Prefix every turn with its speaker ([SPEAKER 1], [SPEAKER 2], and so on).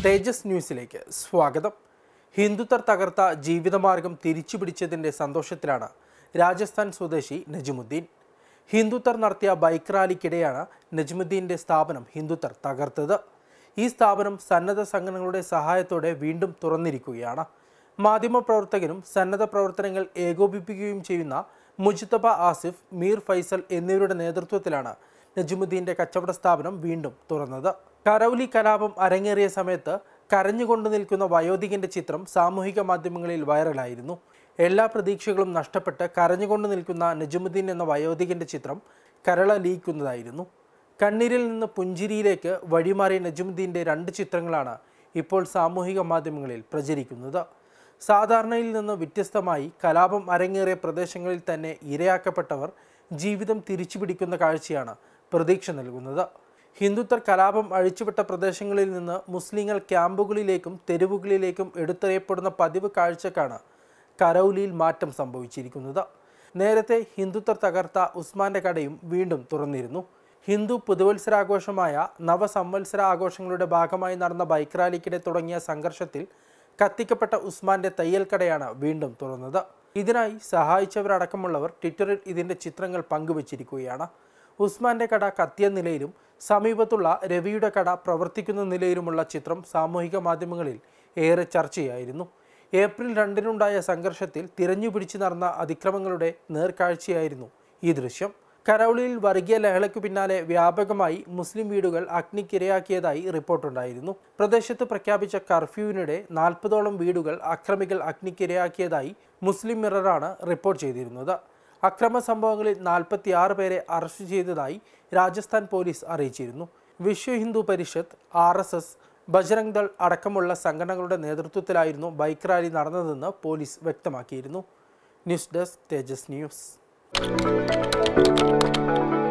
[SPEAKER 1] തേജസ് ന്യൂസിലേക്ക് സ്വാഗതം ഹിന്ദുത്വർ തകർത്ത ജീവിതമാർഗം തിരിച്ചുപിടിച്ചതിൻ്റെ സന്തോഷത്തിലാണ് രാജസ്ഥാൻ സ്വദേശി നജമുദ്ദീൻ ഹിന്ദുത്വർ നടത്തിയ ബൈക്ക് റാലിക്കിടെയാണ് നജ്മുദ്ദീൻ്റെ സ്ഥാപനം ഹിന്ദുത്വർ തകർത്തത് ഈ സ്ഥാപനം സന്നദ്ധ സംഘടനകളുടെ സഹായത്തോടെ വീണ്ടും തുറന്നിരിക്കുകയാണ് മാധ്യമപ്രവർത്തകനും സന്നദ്ധ പ്രവർത്തനങ്ങൾ ഏകോപിപ്പിക്കുകയും ചെയ്യുന്ന മുജ്തബ ആസിഫ് മീർ ഫൈസൽ എന്നിവരുടെ നേതൃത്വത്തിലാണ് നജുമുദ്ദീൻ്റെ കച്ചവട സ്ഥാപനം വീണ്ടും തുറന്നത് കരൗലി കലാപം അരങ്ങേറിയ സമയത്ത് കരഞ്ഞുകൊണ്ട് നിൽക്കുന്ന വയോധികന്റെ ചിത്രം സാമൂഹിക മാധ്യമങ്ങളിൽ വൈറലായിരുന്നു എല്ലാ പ്രതീക്ഷകളും നഷ്ടപ്പെട്ട് കരഞ്ഞുകൊണ്ട് നിൽക്കുന്ന നജുമുദ്ദീൻ എന്ന വയോധികന്റെ ചിത്രം കരളലിയിക്കുന്നതായിരുന്നു കണ്ണീരിൽ നിന്ന് പുഞ്ചിരിയിലേക്ക് വഴിമാറിയ നജുമുദ്ദീൻ്റെ രണ്ട് ചിത്രങ്ങളാണ് ഇപ്പോൾ സാമൂഹിക മാധ്യമങ്ങളിൽ പ്രചരിക്കുന്നത് സാധാരണയിൽ നിന്ന് വ്യത്യസ്തമായി കലാപം അരങ്ങേറിയ പ്രദേശങ്ങളിൽ തന്നെ ഇരയാക്കപ്പെട്ടവർ ജീവിതം തിരിച്ചുപിടിക്കുന്ന കാഴ്ചയാണ് പ്രതീക്ഷ നൽകുന്നത് ഹിന്ദുത്വർ കലാപം അഴിച്ചുവിട്ട പ്രദേശങ്ങളിൽ നിന്ന് മുസ്ലിങ്ങൾ ക്യാമ്പുകളിലേക്കും തെരുവുകളിലേക്കും എടുത്തെറിയപ്പെടുന്ന പതിവ് കാഴ്ചക്കാണ് കരൗലിയിൽ മാറ്റം സംഭവിച്ചിരിക്കുന്നത് നേരത്തെ ഹിന്ദുത്വർ തകർത്ത ഉസ്മാന്റെ കടയും വീണ്ടും തുറന്നിരുന്നു ഹിന്ദു പുതുവത്സരാഘോഷമായ നവസംവത്സര ആഘോഷങ്ങളുടെ ഭാഗമായി നടന്ന ബൈക്ക് റാലിക്കിടെ തുടങ്ങിയ സംഘർഷത്തിൽ കത്തിക്കപ്പെട്ട ഉസ്മാന്റെ തയ്യൽ കടയാണ് വീണ്ടും തുറന്നത് ഇതിനായി സഹായിച്ചവരടക്കമുള്ളവർ ട്വിറ്ററിൽ ഇതിന്റെ ചിത്രങ്ങൾ പങ്കുവച്ചിരിക്കുകയാണ് ഉസ്മാന്റെ കട കത്തിയ നിലയിലും സമീപത്തുള്ള രവിയുടെ കട പ്രവർത്തിക്കുന്ന നിലയിലുമുള്ള ചിത്രം സാമൂഹിക മാധ്യമങ്ങളിൽ ഏറെ ചർച്ചയായിരുന്നു ഏപ്രിൽ രണ്ടിനുണ്ടായ സംഘർഷത്തിൽ തിരഞ്ഞുപിടിച്ച് നടന്ന അതിക്രമങ്ങളുടെ നേർക്കാഴ്ചയായിരുന്നു ഈ ദൃശ്യം കരൗളിയിൽ വർഗീയ ലഹളയ്ക്കു പിന്നാലെ വ്യാപകമായി മുസ്ലിം വീടുകൾ അഗ്നിക്കിരയാക്കിയതായി റിപ്പോർട്ടുണ്ടായിരുന്നു പ്രദേശത്ത് പ്രഖ്യാപിച്ച കർഫ്യൂവിനിടെ നാൽപ്പതോളം വീടുകൾ അക്രമികൾ അഗ്നിക്കിരയാക്കിയതായി മുസ്ലിം മിററാണ് റിപ്പോർട്ട് ചെയ്തിരുന്നത് അക്രമ സംഭവങ്ങളിൽ നാൽപ്പത്തിയാറ് പേരെ അറസ്റ്റ് ചെയ്തതായി രാജസ്ഥാൻ പോലീസ് അറിയിച്ചിരുന്നു Vishwa Hindu Parishad R S S Bajrang Dal അടക്കമുള്ള സംഘടനകളുടെ നേതൃത്വത്തിലായിരുന്നു ബൈക്ക് റാലി നടന്നതെന്ന് പോലീസ് വ്യക്തമാക്കിയിരുന്നു ന്യൂസ് ഡെസ്ക് തേജസ് ന്യൂസ്